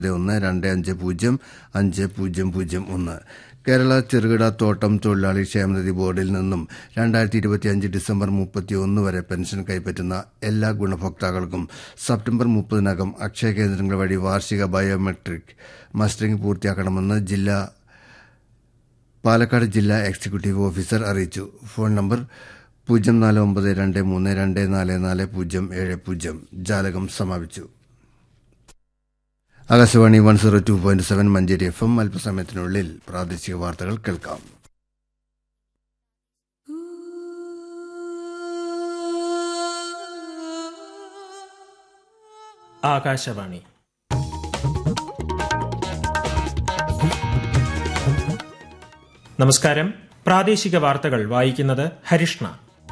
ഒന്ന് രണ്ട് അഞ്ച് പൂജ്യം അഞ്ച് പൂജ്യം പൂജ്യം ഒന്ന് കേരള ചെറുകിട തോട്ടം തൊഴിലാളി ക്ഷേമനിധി ബോർഡിൽ നിന്നും രണ്ടായിരത്തി ഇരുപത്തിയഞ്ച് ഡിസംബർ മുപ്പത്തിയൊന്ന് വരെ പെൻഷൻ കൈപ്പറ്റുന്ന എല്ലാ ഗുണഭോക്താക്കൾക്കും സെപ്റ്റംബർ മുപ്പതിനകം അക്ഷയ കേന്ദ്രങ്ങൾ വഴി വാർഷിക ബയോമെട്രിക് മസ്റ്ററിംഗ് പൂർത്തിയാക്കണമെന്ന് ജില്ലാ പാലക്കാട് ജില്ലാ എക്സിക്യൂട്ടീവ് ഓഫീസർ അറിയിച്ചു ഫോൺ നമ്പർ പൂജ്യം നാല് ഒമ്പത് രണ്ട് മൂന്ന് രണ്ട് നാല് നാല് പൂജ്യം ഏഴ് പൂജ്യം ജാലകം സമാപിച്ചു Akashvani one zero two point seven Manjeri F M അല്പസമയത്തിനുള്ളിൽ പ്രാദേശിക വാർത്തകൾ കേൾക്കാം ആകാശവാണി നമസ്കാരം പ്രാദേശിക വാർത്തകൾ വായിക്കുന്നത് ഹരിഷ്ണ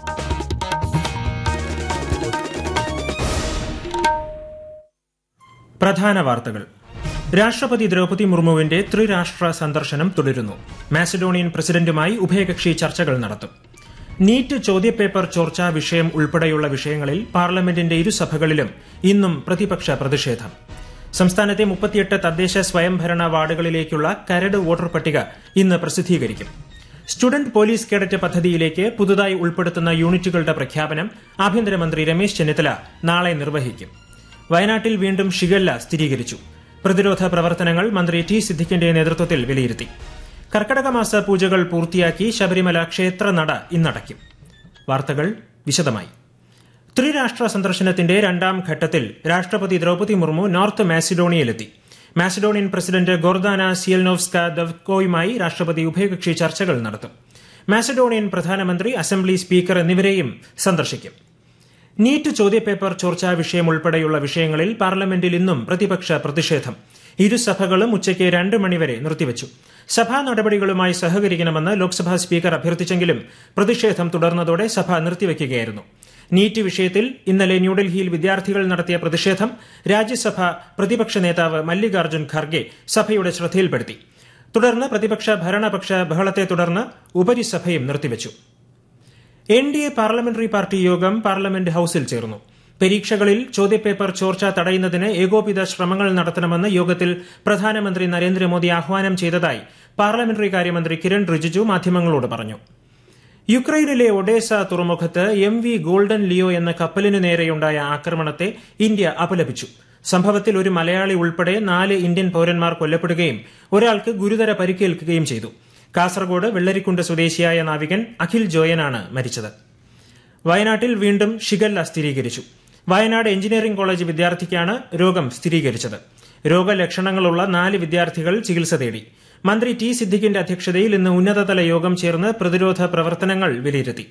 പ്രധാന വാർത്തകൾ രാഷ്ട്രപതി ദ്രൌപതി മുർമുവിന്റെ ത്രിരാഷ്ട്ര സന്ദർശനം തുടരുന്നു മാസഡോണിയൻ പ്രസിഡന്റുമായി ഉഭയകക്ഷി ചർച്ചകൾ നടത്തും നീറ്റ് ചോദ്യപേപ്പർ ചോർച്ചാ വിഷയം ഉൾപ്പെടെയുള്ള വിഷയങ്ങളിൽ പാർലമെന്റിന്റെ ഇരുസഭകളിലും ഇന്നും പ്രതിപക്ഷ പ്രതിഷേധം സംസ്ഥാനത്തെ മുപ്പത്തിയെട്ട് തദ്ദേശ സ്വയംഭരണ വാർഡുകളിലേക്കുള്ള കരട് വോട്ടർ പട്ടിക ഇന്ന് പ്രസിദ്ധീകരിക്കും സ്റ്റുഡന്റ് പോലീസ് കേഡറ്റ് പദ്ധതിയിലേക്ക് പുതുതായി ഉൾപ്പെടുത്തുന്ന യൂണിറ്റുകളുടെ പ്രഖ്യാപനം ആഭ്യന്തരമന്ത്രി രമേശ് ചെന്നിത്തല നാളെ നിർവഹിക്കും വയനാട്ടിൽ വീണ്ടും ഷിഗല്ല സ്ഥിരീകരിച്ചു പ്രതിരോധ പ്രവർത്തനങ്ങൾ മന്ത്രി ടി സിദ്ദിഖിന്റെ നേതൃത്വത്തിൽ വിലയിരുത്തി കർക്കടക മാസ പൂജകൾ പൂർത്തിയാക്കി ശബരിമല ക്ഷേത്ര നട ഇന്നടയ്ക്കും വാർത്തകൾ വിശദമായി ത്രിരാഷ്ട്ര സന്ദർശനത്തിന്റെ രണ്ടാം ഘട്ടത്തിൽ രാഷ്ട്രപതി ദ്രൌപതി മുർമു നോർത്ത് മാസിഡോണിയയിലെത്തി മാസിഡോണിയൻ പ്രസിഡന്റ് ഗോർദാന സിയൽനോവ്സ്ക ദവ്കോയുമായി രാഷ്ട്രപതി ഉഭയകക്ഷി ചർച്ചകൾ നടത്തും മാസിഡോണിയൻ പ്രധാനമന്ത്രി അസംബ്ലി സ്പീക്കർ എന്നിവരെയും സന്ദർശിക്കും നീറ്റ് ചോദ്യപേപ്പർ ചോർച്ചാ വിഷയം ഉൾപ്പെടെയുള്ള വിഷയങ്ങളിൽ പാർലമെന്റിൽ ഇന്നും പ്രതിപക്ഷ പ്രതിഷേധം ഇരുസഭകളും ഉച്ചയ്ക്ക് രണ്ട് മണിവരെ നിർത്തിവച്ചു സഭാ നടപടികളുമായി സഹകരിക്കണമെന്ന് ലോക്സഭാ സ്പീക്കർ അഭ്യർത്ഥിച്ചെങ്കിലും പ്രതിഷേധം തുടർന്നതോടെ സഭ നിർത്തിവയ്ക്കുകയായിരുന്നു നീറ്റ് വിഷയത്തിൽ ഇന്നലെ ന്യൂഡൽഹിയിൽ വിദ്യാർത്ഥികൾ നടത്തിയ പ്രതിഷേധം രാജ്യസഭ പ്രതിപക്ഷ നേതാവ് മല്ലികാർജ്ജുൻ ഖർഗെ സഭയുടെ ശ്രദ്ധയിൽപ്പെടുത്തി തുടർന്ന് പ്രതിപക്ഷ ഭരണപക്ഷ ബഹളത്തെ തുടർന്ന് ഉപരിസഭയും നിർത്തിവച്ചു N D A parliamentary party യോഗം പാർലമെന്റ് ഹൌസിൽ ചേർന്നു പരീക്ഷകളിൽ ചോദ്യപേപ്പർ ചോർച്ച തടയുന്നതിന് ഏകോപിത ശ്രമങ്ങൾ നടത്തണമെന്ന് യോഗത്തിൽ പ്രധാനമന്ത്രി നരേന്ദ്രമോദി ആഹ്വാനം ചെയ്തതായി പാർലമെന്ററി കാര്യമന്ത്രി കിരൺ റിജിജു മാധ്യമങ്ങളോട് പറഞ്ഞു യുക്രൈനിലെ ഒഡേസ തുറമുഖത്ത് എം വി ഗോൾഡൻ ലിയോ എന്ന കപ്പലിനു നേരെയുണ്ടായ ആക്രമണത്തെ ഇന്ത്യ അപലപിച്ചു സംഭവത്തിൽ ഒരു മലയാളി ഉൾപ്പെടെ നാല് ഇന്ത്യൻ പൌരന്മാർ കൊല്ലപ്പെടുകയും ഒരാൾക്ക് ഗുരുതര പരിക്കേൽക്കുകയും ചെയ്തു കാസർഗോഡ് വെള്ളരിക്കുണ്ട് സ്വദേശിയായ നാവികൻ അഖിൽ ജോയനാണ് മരിച്ചത് വയനാട്ടിൽ വീണ്ടും ഷിഗല്ല സ്ഥിരീകരിച്ചു വയനാട് എഞ്ചിനീയറിംഗ് കോളേജ് വിദ്യാർത്ഥിക്കാണ് രോഗം സ്ഥിരീകരിച്ചത് രോഗലക്ഷണങ്ങളുള്ള നാല് വിദ്യാർത്ഥികൾ ചികിത്സ തേടി മന്ത്രി ടി സിദ്ദിഖിന്റെ അധ്യക്ഷതയിൽ ഇന്ന് ഉന്നതതല യോഗം ചേർന്ന് പ്രതിരോധ പ്രവർത്തനങ്ങൾ വിലയിരുത്തി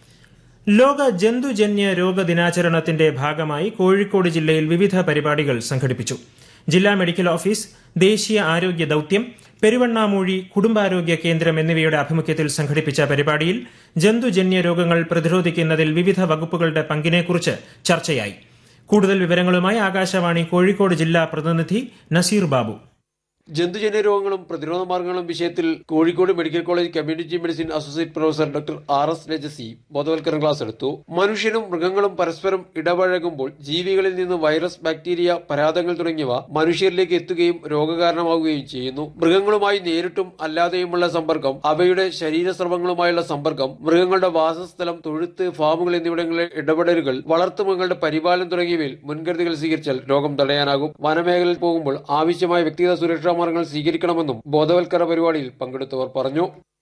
ലോക ജന്തുജന്യ രോഗ ദിനാചരണത്തിന്റെ ഭാഗമായി കോഴിക്കോട് ജില്ലയിൽ വിവിധ പരിപാടികൾ സംഘടിപ്പിച്ചു ജില്ലാ മെഡിക്കൽ ഓഫീസ് ദേശീയ ആരോഗ്യ ദൌത്യം പെരുവണ്ണാമൂഴി കുടുംബാരോഗ്യ കേന്ദ്രം എന്നിവയുടെ ആഭിമുഖ്യത്തിൽ സംഘടിപ്പിച്ച പരിപാടിയിൽ ജന്തുജന്യ രോഗങ്ങൾ പ്രതിരോധിക്കുന്നതിൽ വിവിധ വകുപ്പുകളുടെ പങ്കിനെക്കുറിച്ച് ചർച്ചയായി കൂടുതൽ വിവരങ്ങളുമായി ആകാശവാണി കോഴിക്കോട് ജില്ലാ പ്രതിനിധി നസീർ ബാബു ജന്തുജന്യ രോഗങ്ങളും പ്രതിരോധ മാർഗങ്ങളും വിഷയത്തിൽ Kozhikode medical college community medicine associate professor doctor R S Rajasi ബോധവൽക്കരണ ക്ലാസ് എടുത്തു മനുഷ്യനും മൃഗങ്ങളും പരസ്പരം ഇടപഴകുമ്പോൾ ജീവികളിൽ നിന്ന് വൈറസ് ബാക്ടീരിയ പരാതങ്ങൾ തുടങ്ങിയവ മനുഷ്യരിലേക്ക് എത്തുകയും രോഗകാരണമാവുകയും ചെയ്യുന്നു മൃഗങ്ങളുമായി നേരിട്ടും അല്ലാതെയുമുള്ള സമ്പർക്കം അവയുടെ ശരീരസ്രവങ്ങളുമായുള്ള സമ്പർക്കം മൃഗങ്ങളുടെ വാസസ്ഥലം തൊഴുത്ത് ഫാമുകൾ എന്നിവിടങ്ങളിലെ ഇടപെടലുകൾ വളർത്തുമൃഗങ്ങളുടെ പരിപാലനം തുടങ്ങിയവയിൽ മുൻകരുതലുകൾ സ്വീകരിച്ചാൽ രോഗം തടയാനാകും വനമേഖലയിൽ പോകുമ്പോൾ ആവശ്യമായ വ്യക്തിഗത സുരക്ഷാ മാർഗങ്ങൾ സ്വീകരിക്കണമെന്നും ബോധവൽക്കരണ പരിപാടിയിൽ പങ്കെടുത്തവർ പറഞ്ഞു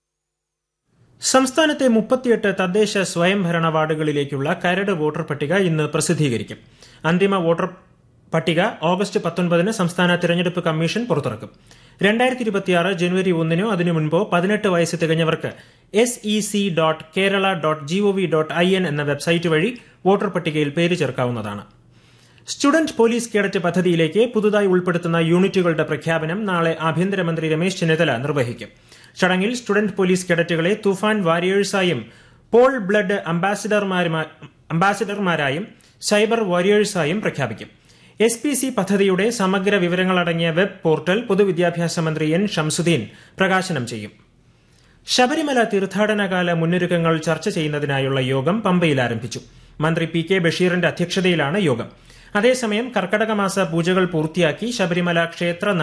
സംസ്ഥാനത്തെ മുപ്പത്തിയെട്ട് തദ്ദേശ സ്വയംഭരണ വാർഡുകളിലേക്കുള്ള കരട് വോട്ടർ പട്ടിക ഇന്ന് പ്രസിദ്ധീകരിക്കും അന്തിമ വോട്ടർ പട്ടിക ഓഗസ്റ്റ് പത്തൊൻപതിന് സംസ്ഥാന തിരഞ്ഞെടുപ്പ് കമ്മീഷൻ പുറത്തിറക്കും രണ്ടായിരത്തി ഇരുപത്തിയാറ് ജനുവരി ഒന്നിനോ അതിനു മുൻപോ പതിനെട്ട് വയസ്സ് തികഞ്ഞവർക്ക് S E C dot Kerala dot G O V dot I N എന്ന വെബ്സൈറ്റ് വഴി വോട്ടർ പട്ടികയിൽ പേര് ചേർക്കാവുന്നതാണ് സ്റ്റുഡന്റ് പോലീസ് കേഡറ്റ് പദ്ധതിയിലേക്ക് പുതുതായി ഉൾപ്പെടുത്തുന്ന യൂണിറ്റുകളുടെ പ്രഖ്യാപനം നാളെ ആഭ്യന്തരമന്ത്രി രമേശ് ചെന്നിത്തല നിർവഹിക്കും ചടങ്ങിൽ സ്റ്റുഡന്റ് പോലീസ് കേഡറ്റുകളെ തുഫാൻ വാരിയേഴ്സായും പോൾ ബ്ലഡ് അംബാസിഡർമാരായും സൈബർ വാരിയേഴ്സായും പ്രഖ്യാപിക്കും എസ് പി സി പദ്ധതിയുടെ സമഗ്ര വിവരങ്ങളടങ്ങിയ വെബ് പോർട്ടൽ പൊതുവിദ്യാഭ്യാസ മന്ത്രി എൻ ഷംസുദ്ദീൻ പ്രകാശനം ചെയ്യും ശബരിമല തീർത്ഥാടനകാല മുന്നൊരുക്കങ്ങൾ ചർച്ച ചെയ്യുന്നതിനായുള്ള യോഗം പമ്പയിൽ ആരംഭിച്ചു മന്ത്രി പി കെ ബഷീറിന്റെ അധ്യക്ഷതയിലാണ് യോഗം അതേസമയം കർക്കടക മാസ പൂജകൾ പൂർത്തിയാക്കി ശബരിമല ക്ഷേത്ര